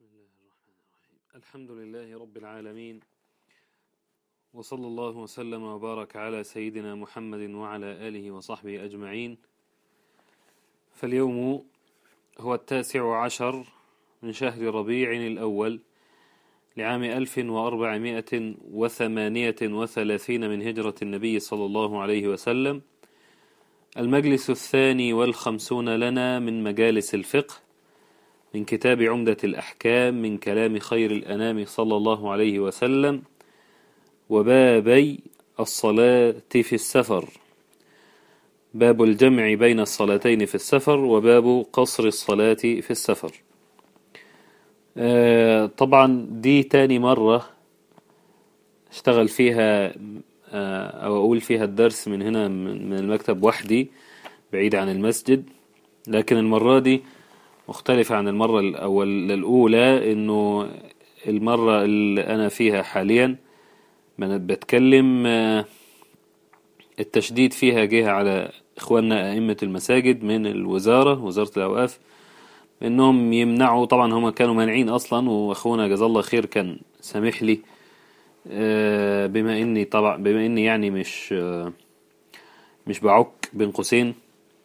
بسم الله الرحمن الرحيم الحمد لله رب العالمين وصلى الله وسلم وبارك على سيدنا محمد وعلى آله وصحبه أجمعين فاليوم هو التاسع عشر من شهر ربيع الأول لعام ألف وأربعمائة وثمانية وثلاثين من هجرة النبي صلى الله عليه وسلم المجلس الثاني والخمسون لنا من مجالس الفقه من كتاب عمدة الأحكام من كلام خير الأنام صلى الله عليه وسلم وبابي الصلاة في السفر باب الجمع بين الصلاتين في السفر وباب قصر الصلاة في السفر آه طبعا دي تاني مرة اشتغل فيها آه أو أقول فيها الدرس من هنا من المكتب وحدي بعيد عن المسجد لكن المرة دي مختلفة عن المرة الأول الأولى إنه المرة اللي أنا فيها حاليا من بتكلم التشديد فيها جه على إخواننا أئمة المساجد من الوزارة وزارة الأوقاف إنهم يمنعوا طبعا هم كانوا مانعين أصلا وأخونا جزا الله خير كان سامح لي بما إني طبعا بما إني يعني مش مش بعك بين قوسين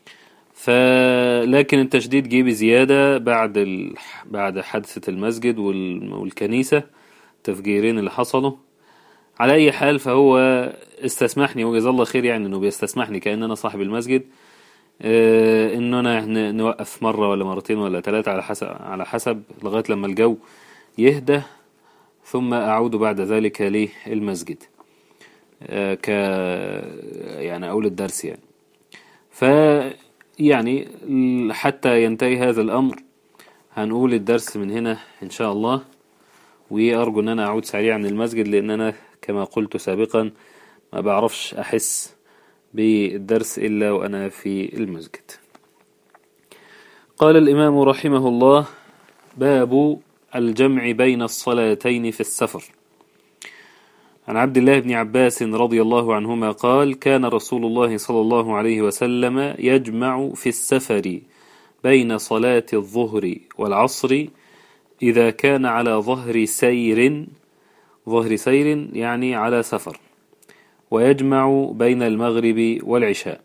فلكن التشديد جه بزيادة بعد ال... بعد حادثة المسجد وال... والكنيسة التفجيرين اللي حصلوا على أي حال فهو استسمحني وجزا الله خير يعني إنه بيستسمحني كأن أنا صاحب المسجد آه إنه أنا ن... نوقف مرة ولا مرتين ولا ثلاثة على حسب على حسب لغاية لما الجو يهدى ثم أعود بعد ذلك للمسجد آه ك يعني أول الدرس يعني ف يعني حتى ينتهي هذا الأمر هنقول الدرس من هنا إن شاء الله وأرجو أن أنا أعود سريعا المسجد لأن أنا كما قلت سابقا ما بعرفش أحس بالدرس إلا وأنا في المسجد قال الإمام رحمه الله باب الجمع بين الصلاتين في السفر عن عبد الله بن عباس رضي الله عنهما قال كان رسول الله صلى الله عليه وسلم يجمع في السفر بين صلاة الظهر والعصر إذا كان على ظهر سير ظهر سير يعني على سفر ويجمع بين المغرب والعشاء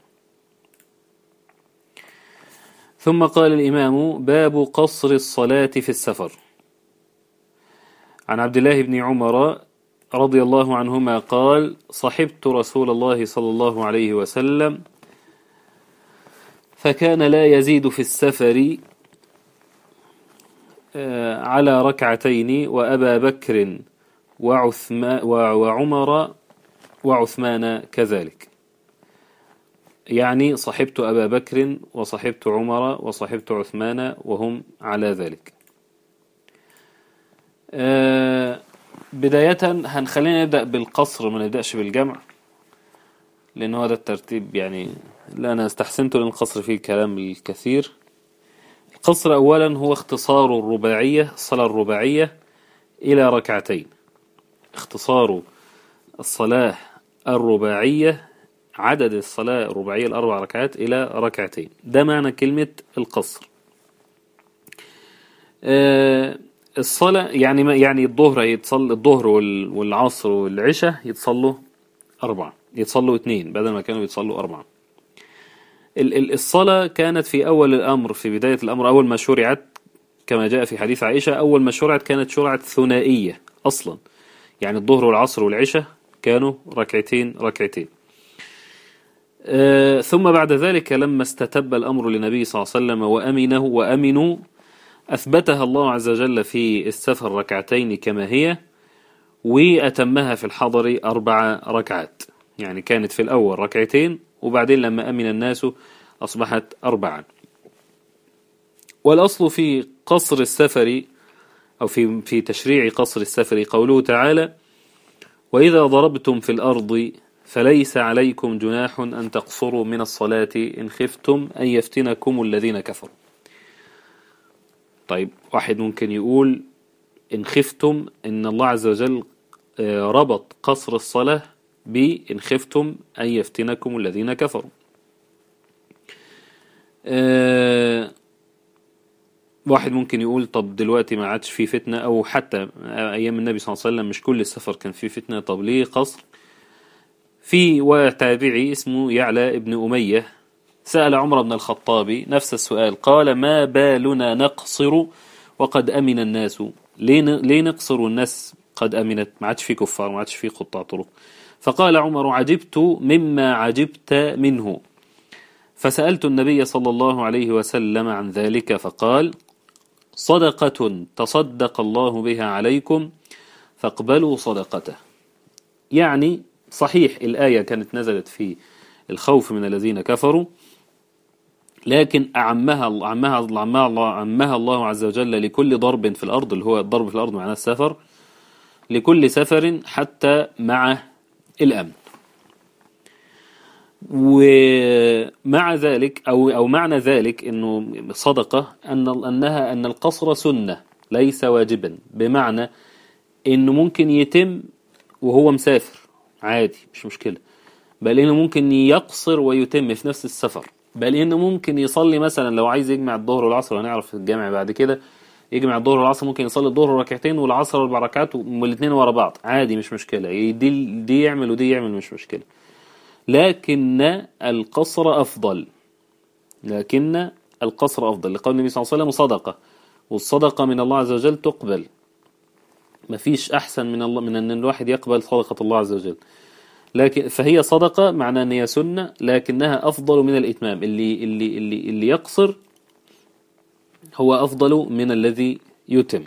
ثم قال الإمام باب قصر الصلاة في السفر عن عبد الله بن عمر رضي الله عنهما قال صحبت رسول الله صلى الله عليه وسلم فكان لا يزيد في السفر على ركعتين وأبا بكر وعمر وعثمان كذلك يعني صحبت أبا بكر وصحبت عمر وصحبت عثمان وهم على ذلك بداية هنخلينا نبدأ بالقصر ما نبدأش بالجمع لأن هذا الترتيب يعني لا أنا استحسنت لأن القصر فيه الكلام الكثير القصر أولا هو اختصار الرباعية الصلاة الرباعية إلى ركعتين اختصار الصلاة الرباعية عدد الصلاة الرباعية الأربع ركعات إلى ركعتين ده معنى كلمة القصر أه الصلاة يعني يعني الظهر يتصل الظهر والعصر والعشاء يتصلوا أربعة يتصلوا اثنين بدل ما كانوا يتصلوا أربعة الصلاة كانت في أول الأمر في بداية الأمر أول ما شرعت كما جاء في حديث عائشة أول ما شرعت كانت شرعت ثنائية أصلا يعني الظهر والعصر والعشاء كانوا ركعتين ركعتين آه ثم بعد ذلك لما استتب الأمر للنبي صلى الله عليه وسلم وأمنه وأمنوا أثبتها الله عز وجل في السفر ركعتين كما هي وأتمها في الحضر أربع ركعات يعني كانت في الأول ركعتين وبعدين لما أمن الناس أصبحت أربعا والأصل في قصر السفر أو في في تشريع قصر السفر قوله تعالى وإذا ضربتم في الأرض فليس عليكم جناح أن تقصروا من الصلاة إن خفتم أن يفتنكم الذين كفروا طيب واحد ممكن يقول إن خفتم إن الله عز وجل ربط قصر الصلاة بإن خفتم أن يفتنكم الذين كفروا واحد ممكن يقول طب دلوقتي ما عادش في فتنة أو حتى أيام النبي صلى الله عليه وسلم مش كل السفر كان فيه فتنة طب ليه قصر في تابعي اسمه يعلى ابن أمية سأل عمر بن الخطاب نفس السؤال قال ما بالنا نقصر وقد أمن الناس ليه نقصر الناس قد أمنت ما عادش في كفار ما عادش في قطاع طرق فقال عمر عجبت مما عجبت منه فسألت النبي صلى الله عليه وسلم عن ذلك فقال صدقة تصدق الله بها عليكم فاقبلوا صدقته يعني صحيح الآية كانت نزلت في الخوف من الذين كفروا لكن أعمها الله عمها الله عمها الله عمها الله عز وجل لكل ضرب في الأرض اللي هو الضرب في الأرض معناه السفر لكل سفر حتى مع الأمن ومع ذلك أو أو معنى ذلك إنه صدقة أن أنها أن القصر سنة ليس واجبا بمعنى إنه ممكن يتم وهو مسافر عادي مش مشكلة بل إنه ممكن يقصر ويتم في نفس السفر بل إنه ممكن يصلي مثلا لو عايز يجمع الظهر والعصر هنعرف في الجامع بعد كده يجمع الظهر والعصر ممكن يصلي الظهر ركعتين والعصر اربع ركعات والاثنين ورا بعض عادي مش مشكلة دي دي يعمل ودي يعمل مش مشكلة لكن القصر أفضل لكن القصر أفضل لقول النبي صلى الله عليه وسلم صدقة والصدقة من الله عز وجل تقبل ما فيش أحسن من الله من أن الواحد يقبل صدقة الله عز وجل لكن فهي صدقة معنى أن هي سنة لكنها أفضل من الإتمام اللي اللي اللي اللي يقصر هو أفضل من الذي يتم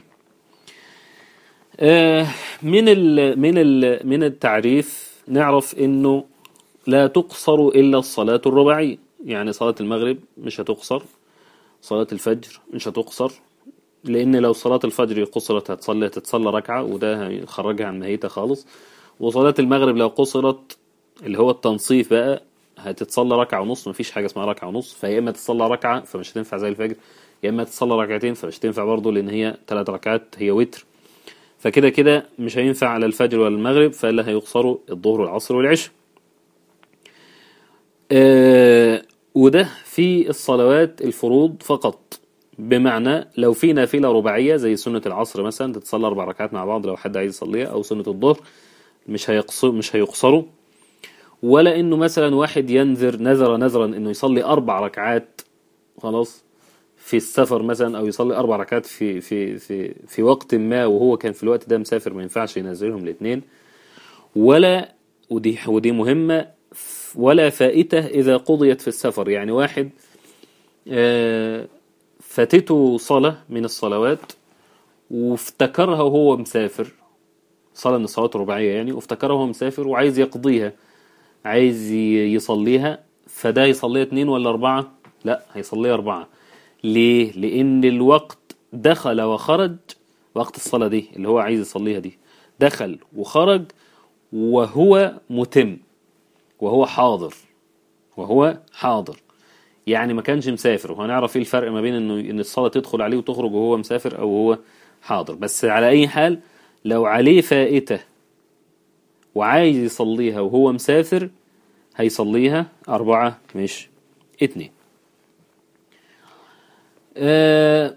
من ال من ال من التعريف نعرف إنه لا تقصر إلا الصلاة الرباعية يعني صلاة المغرب مش هتقصر صلاة الفجر مش هتقصر لأن لو صلاة الفجر قصرت هتصلي تتصلى ركعة وده هيخرجها عن ماهيتها خالص وصلاة المغرب لو قصرت اللي هو التنصيف بقى هتتصلى ركعة ونص مفيش حاجة اسمها ركعة ونص فيا إما تتصلى ركعة فمش هتنفع زي الفجر يا إما تتصلى ركعتين فمش هتنفع برضه لأن هي ثلاث ركعات هي وتر فكده كده مش هينفع على الفجر ولا المغرب فإلا هيقصروا الظهر والعصر والعشاء آه وده في الصلوات الفروض فقط بمعنى لو في نافلة رباعية زي سنة العصر مثلا تتصلى أربع ركعات مع بعض لو حد عايز يصليها أو سنة الظهر مش هيقصر مش هيقصروا ولا إنه مثلا واحد ينذر نذر نذرا إنه يصلي أربع ركعات خلاص في السفر مثلا أو يصلي أربع ركعات في في في في وقت ما وهو كان في الوقت ده مسافر ما ينفعش ينزلهم الاثنين ولا ودي ودي مهمة ولا فائتة إذا قضيت في السفر يعني واحد فاتته صلاة من الصلوات وافتكرها وهو مسافر صلاة من الصلوات الرباعية يعني وافتكرها وهو مسافر وعايز يقضيها عايز يصليها فده يصليها اتنين ولا أربعة لا هيصليها أربعة ليه؟ لأن الوقت دخل وخرج وقت الصلاة دي اللي هو عايز يصليها دي دخل وخرج وهو متم وهو حاضر وهو حاضر يعني ما كانش مسافر وهنعرف ايه الفرق ما بين انه ان الصلاه تدخل عليه وتخرج وهو مسافر او هو حاضر بس على اي حال لو عليه فائته وعايز يصليها وهو مسافر هيصليها أربعة مش اتنين آه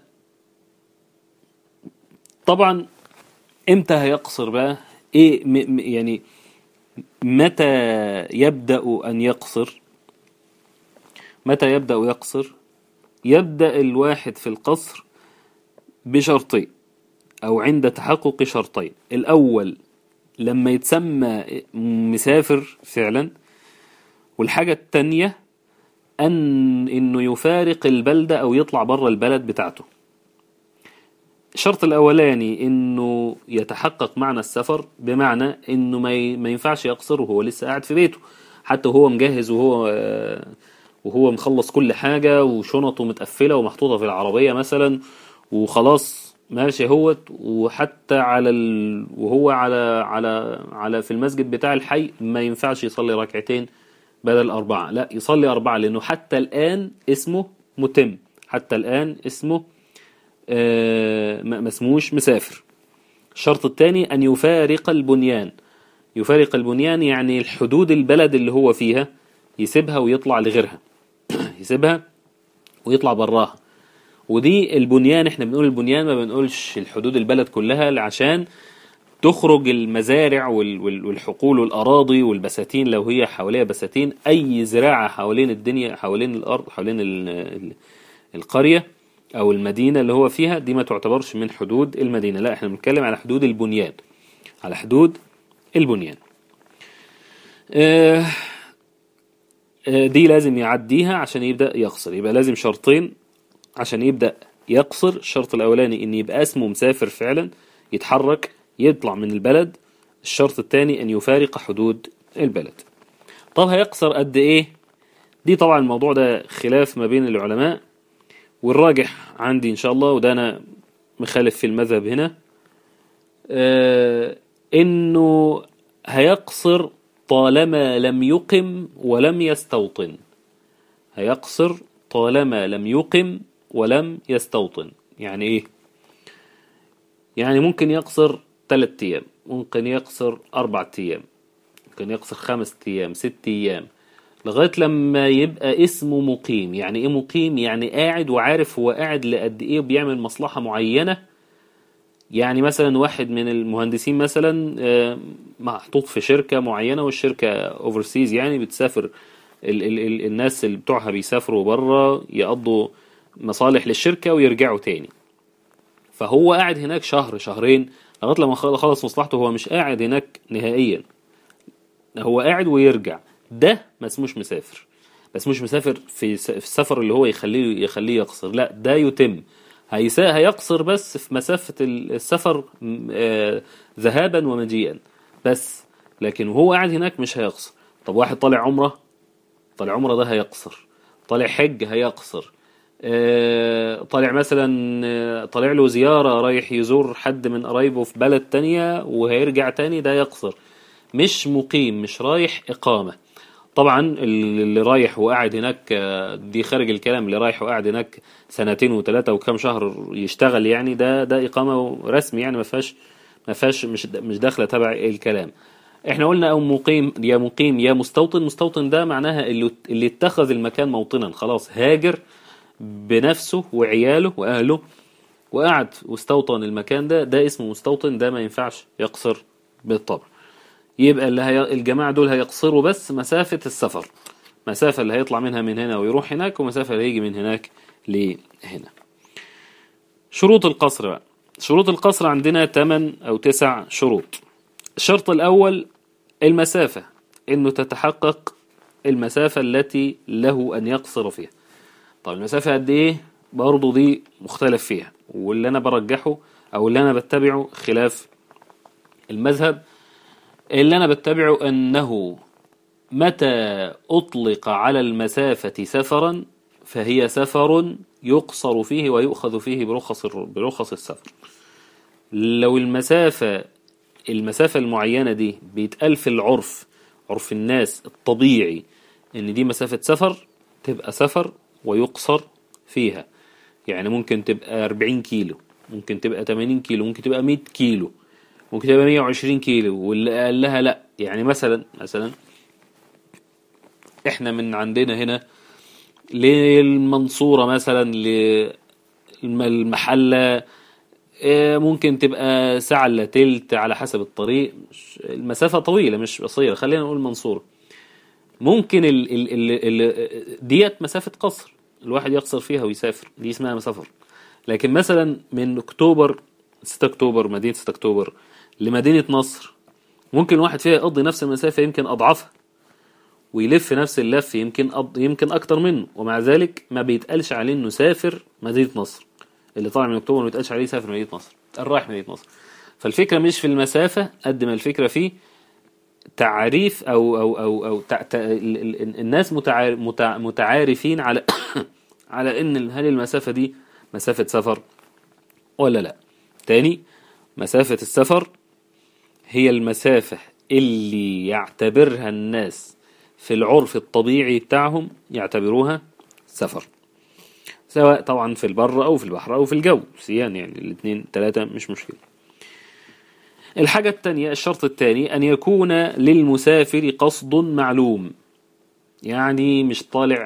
طبعا امتى هيقصر بقى ايه م يعني متى يبدأ أن يقصر متى يبدأ يقصر يبدأ الواحد في القصر بشرطين أو عند تحقق شرطين الأول لما يتسمى مسافر فعلا والحاجة التانية أن إنه يفارق البلدة أو يطلع بره البلد بتاعته الشرط الأولاني إنه يتحقق معنى السفر بمعنى إنه ما ما ينفعش يقصر وهو لسه قاعد في بيته حتى وهو مجهز وهو وهو مخلص كل حاجة وشنطه متقفلة ومحطوطة في العربية مثلا وخلاص ماشي هوت وحتى على ال... وهو على على على في المسجد بتاع الحي ما ينفعش يصلي ركعتين بدل أربعة لا يصلي أربعة لأنه حتى الآن اسمه متم حتى الآن اسمه آه ما اسموش مسافر الشرط الثاني أن يفارق البنيان يفارق البنيان يعني الحدود البلد اللي هو فيها يسيبها ويطلع لغيرها يسيبها ويطلع براها ودي البنيان احنا بنقول البنيان ما بنقولش الحدود البلد كلها عشان تخرج المزارع وال- وال- والحقول والأراضي والبساتين لو هي حواليها بساتين أي زراعة حوالين الدنيا حوالين الأرض حوالين ال- ال- القرية أو المدينة اللي هو فيها دي ما تعتبرش من حدود المدينة لا احنا بنتكلم على حدود البنيان على حدود البنيان آه، آه، دي لازم يعديها عشان يبدأ يقصر يبقى لازم شرطين عشان يبدأ يقصر الشرط الأولاني إن يبقى اسمه مسافر فعلا يتحرك يطلع من البلد الشرط الثاني أن يفارق حدود البلد طب هيقصر قد إيه دي طبعا الموضوع ده خلاف ما بين العلماء والراجح عندي إن شاء الله وده أنا مخالف في المذهب هنا آه إنه هيقصر طالما لم يقم ولم يستوطن هيقصر طالما لم يقم ولم يستوطن يعني ايه يعني ممكن يقصر ثلاثة ايام ممكن يقصر أربعة ايام ممكن يقصر خمس ايام ست ايام لغاية لما يبقى اسمه مقيم يعني ايه مقيم يعني قاعد وعارف هو قاعد لقد ايه وبيعمل مصلحة معينة يعني مثلا واحد من المهندسين مثلا آه، محطوط في شركة معينة والشركة اوفرسيز يعني بتسافر ال ال ال الناس اللي بتوعها بيسافروا بره يقضوا مصالح للشركة ويرجعوا تاني فهو قاعد هناك شهر شهرين لغاية لما خل- خلص مصلحته هو مش قاعد هناك نهائيا هو قاعد ويرجع ده ما اسموش مسافر ما اسموش مسافر في س- في السفر اللي هو يخليه يخليه يقصر لا ده يتم هيسا هيقصر بس في مسافة ال- السفر م- آه، ذهابا ومجيئا بس لكن وهو قاعد هناك مش هيقصر طب واحد طالع عمره طالع عمره ده هيقصر طالع حج هيقصر آه، طالع مثلا آه، طالع له زيارة رايح يزور حد من قرايبه في بلد تانية وهيرجع تاني ده يقصر مش مقيم مش رايح إقامة طبعا اللي رايح وقاعد هناك آه، دي خارج الكلام اللي رايح وقاعد هناك سنتين وثلاثة وكم شهر يشتغل يعني ده ده إقامة رسمي يعني ما فيهاش ما فيهاش مش مش داخلة تبع الكلام احنا قلنا او مقيم يا مقيم يا مستوطن مستوطن ده معناها اللي اللي اتخذ المكان موطنا خلاص هاجر بنفسه وعياله واهله وقعد واستوطن المكان ده ده اسمه مستوطن ده ما ينفعش يقصر بالطبع يبقى اللي هي الجماعة دول هيقصروا بس مسافة السفر مسافة اللي هيطلع منها من هنا ويروح هناك ومسافة اللي هيجي من هناك لهنا شروط القصر بقى شروط القصر عندنا 8 أو 9 شروط الشرط الأول المسافة إنه تتحقق المسافة التي له أن يقصر فيها طب المسافة قد إيه برضه دي مختلف فيها واللي أنا برجحه أو اللي أنا بتبعه خلاف المذهب اللي أنا بتبعه أنه متى أطلق على المسافة سفرا فهي سفر يقصر فيه ويؤخذ فيه برخص الر- برخص السفر لو المسافة المسافة المعينة دي بيتقال في العرف عرف الناس الطبيعي ان دي مسافة سفر تبقى سفر ويقصر فيها يعني ممكن تبقى 40 كيلو ممكن تبقى 80 كيلو ممكن تبقى 100 كيلو ممكن تبقى 120 كيلو واللي قال لها لا يعني مثلا مثلا احنا من عندنا هنا للمنصورة مثلا للمحلة آه، ممكن تبقى ساعة الا تلت على حسب الطريق مش- المسافة طويلة مش قصيرة خلينا نقول منصورة ممكن ال ال ال ال ديت مسافة قصر الواحد يقصر فيها ويسافر دي اسمها سفر لكن مثلا من اكتوبر 6 اكتوبر مدينة 6 اكتوبر لمدينة نصر ممكن الواحد فيها يقضي نفس المسافة يمكن أضعافها ويلف نفس اللف يمكن أض... يمكن أكتر منه ومع ذلك ما بيتقالش عليه إنه سافر مدينة نصر اللي طالع من أكتوبر ما بيتقالش عليه سافر مدينة نصر الرايح مدينة نصر فالفكرة مش في المسافة قد ما الفكرة في تعريف أو أو أو أو تع... تع... ال- ال- الناس متعار... متع... متعارفين على على إن هل المسافة دي مسافة سفر ولا لا تاني مسافة السفر هي المسافة اللي يعتبرها الناس في العرف الطبيعي بتاعهم يعتبروها سفر سواء طبعا في البر أو في البحر أو في الجو سيان يعني الاثنين ثلاثة مش مشكلة الحاجة التانية الشرط الثاني أن يكون للمسافر قصد معلوم يعني مش طالع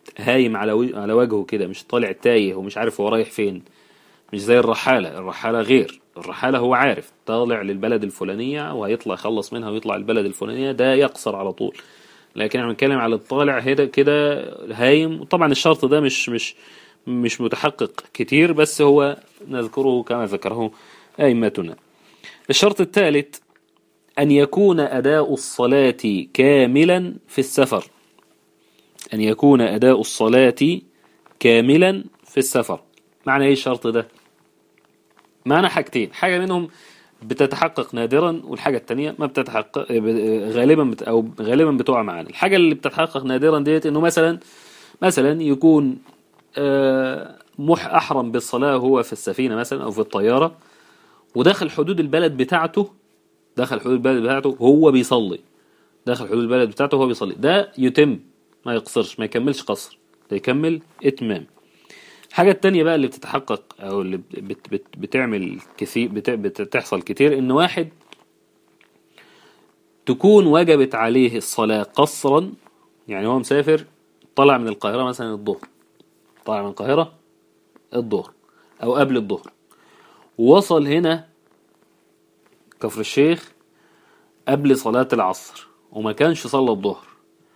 هايم على وج- على وجهه كده مش طالع تايه ومش عارف هو رايح فين مش زي الرحالة الرحالة غير الرحالة هو عارف طالع للبلد الفلانية وهيطلع يخلص منها ويطلع البلد الفلانية ده يقصر على طول لكن احنا بنتكلم على الطالع هدا كده هايم طبعا الشرط ده مش مش مش متحقق كتير بس هو نذكره كما ذكره أئمتنا الشرط الثالث أن يكون أداء الصلاة كاملا في السفر أن يكون أداء الصلاة كاملا في السفر معنى إيه الشرط ده معنى حاجتين حاجة منهم بتتحقق نادرا والحاجة التانية ما بتتحقق غالبا بت أو غالبا بتقع معانا الحاجة اللي بتتحقق نادرا ديت إنه مثلا مثلا يكون آه، مح أحرم بالصلاة وهو في السفينة مثلا أو في الطيارة وداخل حدود البلد بتاعته دخل حدود البلد بتاعته هو بيصلي داخل حدود البلد بتاعته هو بيصلي ده يتم ما يقصرش ما يكملش قصر ده يكمل اتمام الحاجة التانية بقى اللي بتتحقق او اللي بت بت بتعمل كثير بت بتحصل كتير ان واحد تكون وجبت عليه الصلاة قصرا يعني هو مسافر طلع من القاهرة مثلا الظهر طلع من القاهرة الظهر او قبل الظهر ووصل هنا كفر الشيخ قبل صلاة العصر وما كانش صلى الظهر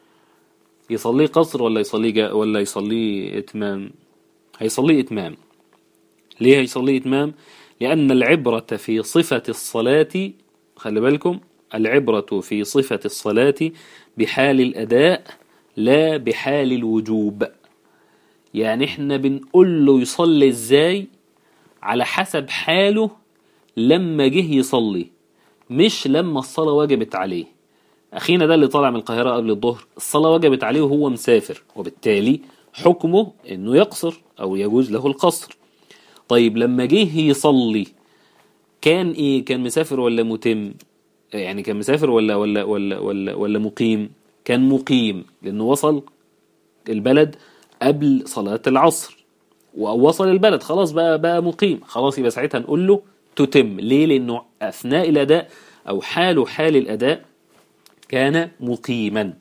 يصليه قصر ولا يصليه جا ولا يصليه اتمام هيصليه اتمام ليه هيصليه اتمام لأن العبرة في صفة الصلاة خلي بالكم العبرة في صفة الصلاة بحال الأداء لا بحال الوجوب يعني احنا بنقول له يصلي ازاي على حسب حاله لما جه يصلي مش لما الصلاة وجبت عليه أخينا ده اللي طالع من القاهرة قبل الظهر الصلاة وجبت عليه وهو مسافر وبالتالي حكمه إنه يقصر أو يجوز له القصر طيب لما جه يصلي كان إيه كان مسافر ولا متم يعني كان مسافر ولا ولا ولا ولا ولا مقيم كان مقيم لأنه وصل البلد قبل صلاة العصر ووصل البلد خلاص بقى بقى مقيم خلاص يبقى ساعتها نقول له تتم ليه لأنه أثناء الأداء أو حاله حال الأداء كان مقيما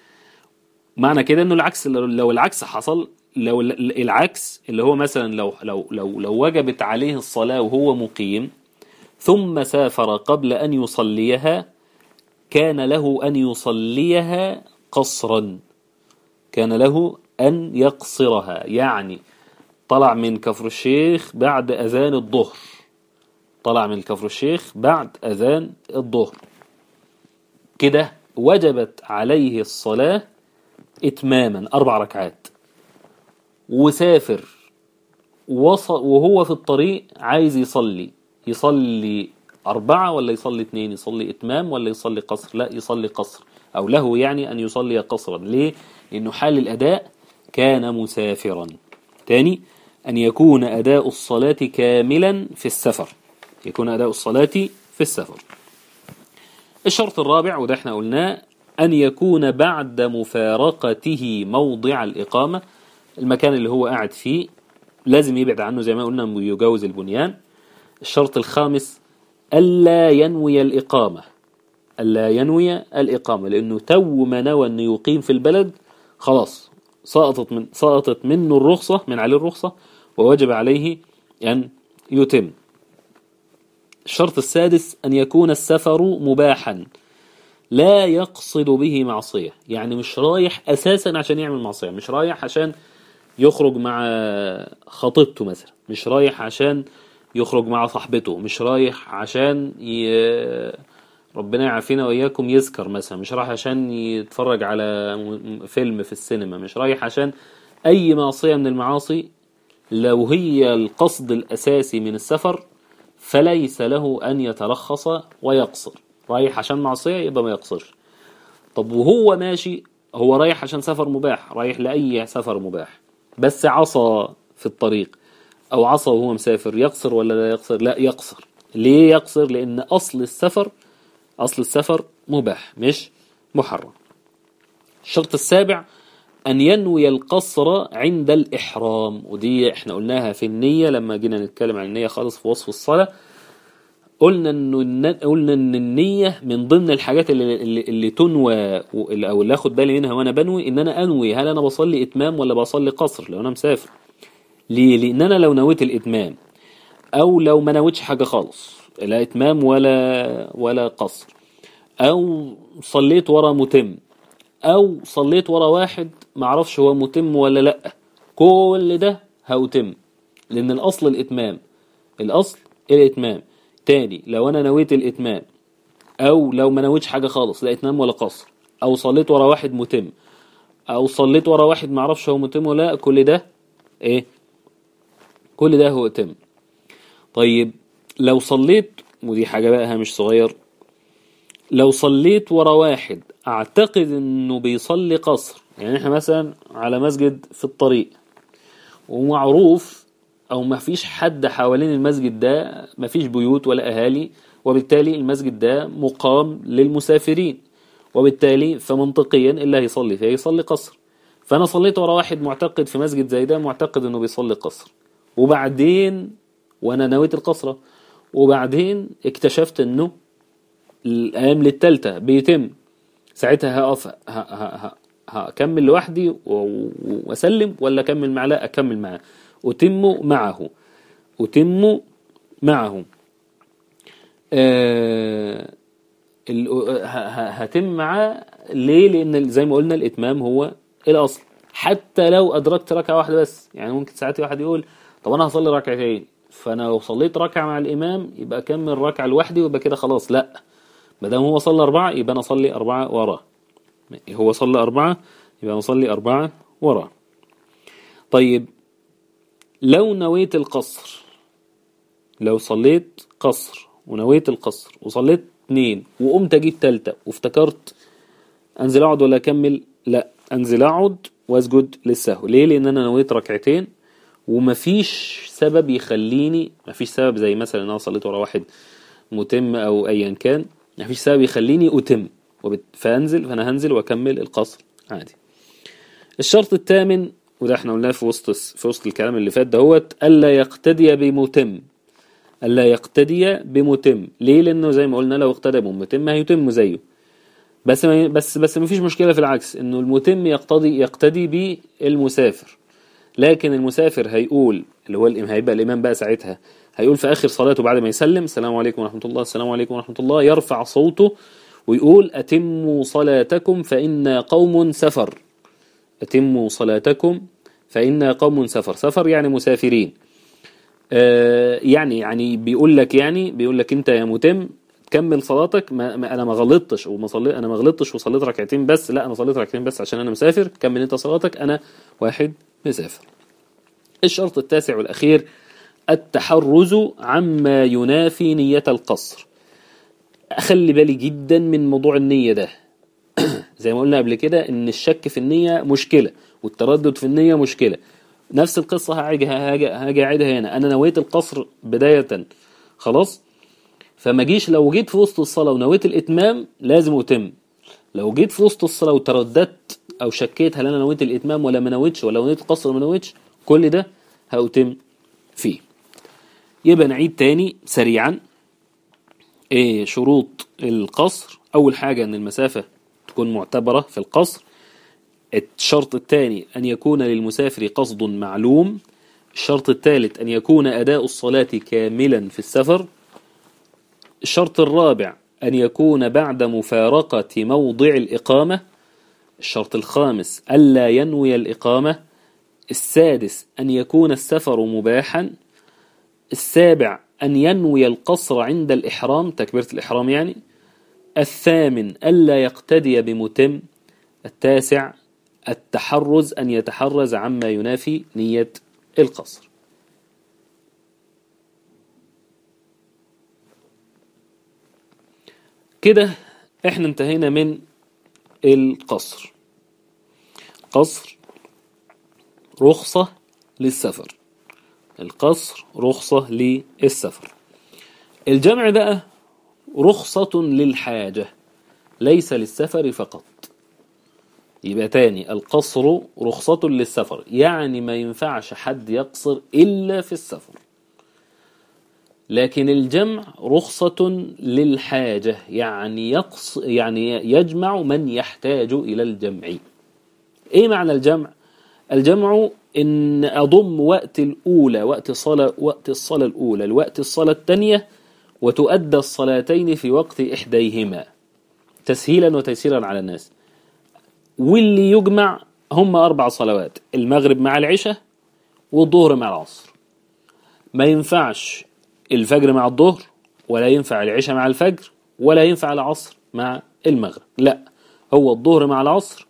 معنى كده انه العكس لو العكس حصل لو العكس اللي هو مثلا لو لو لو لو وجبت عليه الصلاة وهو مقيم ثم سافر قبل أن يصليها كان له أن يصليها قصرا كان له أن يقصرها يعني طلع من كفر الشيخ بعد أذان الظهر طلع من كفر الشيخ بعد أذان الظهر كده وجبت عليه الصلاة إتماما أربع ركعات وسافر وصل وهو في الطريق عايز يصلي يصلي أربعة ولا يصلي اثنين يصلي إتمام ولا يصلي قصر لا يصلي قصر أو له يعني أن يصلي قصرا ليه لأنه حال الأداء كان مسافرا تاني أن يكون أداء الصلاة كاملا في السفر يكون أداء الصلاة في السفر الشرط الرابع وده احنا قلناه أن يكون بعد مفارقته موضع الإقامة المكان اللي هو قاعد فيه لازم يبعد عنه زي ما قلنا يجاوز البنيان الشرط الخامس ألا ينوي الإقامة ألا ينوي الإقامة لأنه تو ما نوى أنه يقيم في البلد خلاص سقطت من سقطت منه الرخصة من عليه الرخصة ووجب عليه أن يتم الشرط السادس أن يكون السفر مباحا لا يقصد به معصية يعني مش رايح أساسا عشان يعمل معصية مش رايح عشان يخرج مع خطيبته مثلا مش رايح عشان يخرج مع صاحبته مش رايح عشان ي... ربنا يعافينا وإياكم يذكر مثلا مش رايح عشان يتفرج على فيلم في السينما مش رايح عشان أي معصية من المعاصي لو هي القصد الأساسي من السفر فليس له أن يترخص ويقصر رايح عشان معصية يبقى ما يقصرش طب وهو ماشي هو رايح عشان سفر مباح رايح لأي سفر مباح بس عصى في الطريق أو عصى وهو مسافر يقصر ولا لا يقصر لا يقصر ليه يقصر لأن أصل السفر أصل السفر مباح مش محرم الشرط السابع أن ينوي القصر عند الإحرام ودي احنا قلناها في النية لما جينا نتكلم عن النية خالص في وصف الصلاة قلنا انه الن- قلنا ان النيه من ضمن الحاجات اللي اللي, اللي تنوى و- او اللي اخد بالي منها وانا بنوي ان انا انوي هل انا بصلي اتمام ولا بصلي قصر لو انا مسافر ليه لان انا لو نويت الاتمام او لو ما نويتش حاجه خالص لا اتمام ولا ولا قصر او صليت ورا متم او صليت ورا واحد معرفش هو متم ولا لا كل ده هأتم لان الاصل الاتمام الاصل الاتمام تاني لو انا نويت الاتمام او لو ما نويتش حاجه خالص لا اتمام ولا قصر او صليت ورا واحد متم او صليت ورا واحد معرفش هو متم ولا لا كل ده ايه كل ده هو اتم طيب لو صليت ودي حاجه بقى هامش صغير لو صليت ورا واحد اعتقد انه بيصلي قصر يعني احنا مثلا على مسجد في الطريق ومعروف او ما فيش حد حوالين المسجد ده ما فيش بيوت ولا اهالي وبالتالي المسجد ده مقام للمسافرين وبالتالي فمنطقيا اللي هيصلي فيه يصلي قصر فانا صليت ورا واحد معتقد في مسجد زي ده معتقد انه بيصلي قصر وبعدين وانا نويت القصره وبعدين اكتشفت انه الايام للتالتة بيتم ساعتها هقف ه- ه- ه- هكمل لوحدي و- و- واسلم ولا اكمل معاه لا اكمل معاه اتم معه اتم معه آه ال- ه- ه- هتم معاه ليه لان زي ما قلنا الاتمام هو الاصل حتى لو ادركت ركعه واحده بس يعني ممكن ساعات واحد يقول طب انا هصلي ركعتين فانا لو صليت ركعه مع الامام يبقى اكمل ركعه لوحدي ويبقى كده خلاص لا ما دام هو صلى اربعه يبقى انا اصلي اربعه وراه هو صلى اربعه يبقى انا اصلي اربعه وراه طيب لو نويت القصر لو صليت قصر ونويت القصر وصليت اتنين وقمت اجيب تالتة وافتكرت انزل اقعد ولا اكمل لا انزل اقعد واسجد للسهو ليه لان انا نويت ركعتين ومفيش سبب يخليني مفيش سبب زي مثلا ان انا صليت ورا واحد متم او ايا كان مفيش سبب يخليني اتم وبت... فانزل فانا هنزل واكمل القصر عادي الشرط الثامن وده احنا قلناه في وسط في وسط الكلام اللي فات دهوت الا يقتدي بمتم الا يقتدي بمتم ليه لانه زي ما قلنا لو اقتدى بمتم هيتم زيه بس ما بس بس ما فيش مشكله في العكس انه المتم يقتضي يقتدي بالمسافر لكن المسافر هيقول اللي هو الإمام هيبقى الامام بقى ساعتها هيقول في اخر صلاته بعد ما يسلم السلام عليكم ورحمه الله السلام عليكم ورحمه الله يرفع صوته ويقول اتموا صلاتكم فإن قوم سفر اتموا صلاتكم فإن قوم سفر سفر يعني مسافرين آه يعني يعني بيقول لك يعني بيقول لك انت يا متم كمل صلاتك ما ما انا ما غلطتش وما صليت انا ما غلطتش وصليت ركعتين بس لا انا صليت ركعتين بس عشان انا مسافر كمل انت صلاتك انا واحد مسافر الشرط التاسع والاخير التحرز عما ينافي نية القصر اخلي بالي جدا من موضوع النية ده زي ما قلنا قبل كده ان الشك في النية مشكلة والتردد في النية مشكلة نفس القصة هاجي هاجي هاجي اعيدها هنا انا نويت القصر بداية خلاص فما جيش لو جيت في وسط الصلاة ونويت الاتمام لازم اتم لو جيت في وسط الصلاة وترددت او شكيت هل انا نويت الاتمام ولا ما نويتش ولا نويت القصر ولا ما نويتش كل ده هأتم فيه يبقى نعيد تاني سريعا ايه شروط القصر اول حاجة ان المسافة تكون معتبرة في القصر الشرط الثاني أن يكون للمسافر قصد معلوم الشرط الثالث أن يكون أداء الصلاة كاملا في السفر الشرط الرابع أن يكون بعد مفارقة موضع الإقامة الشرط الخامس ألا ينوي الإقامة السادس أن يكون السفر مباحا السابع أن ينوي القصر عند الإحرام تكبيرة الإحرام يعني الثامن ألا يقتدي بمتم التاسع التحرز أن يتحرز عما ينافي نية القصر كده احنا انتهينا من القصر قصر رخصة للسفر القصر رخصة للسفر الجمع بقى رخصة للحاجة ليس للسفر فقط يبقى تاني القصر رخصة للسفر يعني ما ينفعش حد يقصر إلا في السفر لكن الجمع رخصة للحاجة يعني يقص يعني يجمع من يحتاج إلى الجمع إيه معنى الجمع؟ الجمع إن أضم وقت الأولى وقت الصلاة وقت الصلاة الأولى لوقت الصلاة الثانية وتؤدى الصلاتين في وقت إحديهما تسهيلا وتيسيرا على الناس واللي يجمع هم أربع صلوات المغرب مع العشاء والظهر مع العصر ما ينفعش الفجر مع الظهر ولا ينفع العشاء مع الفجر ولا ينفع العصر مع المغرب لا هو الظهر مع العصر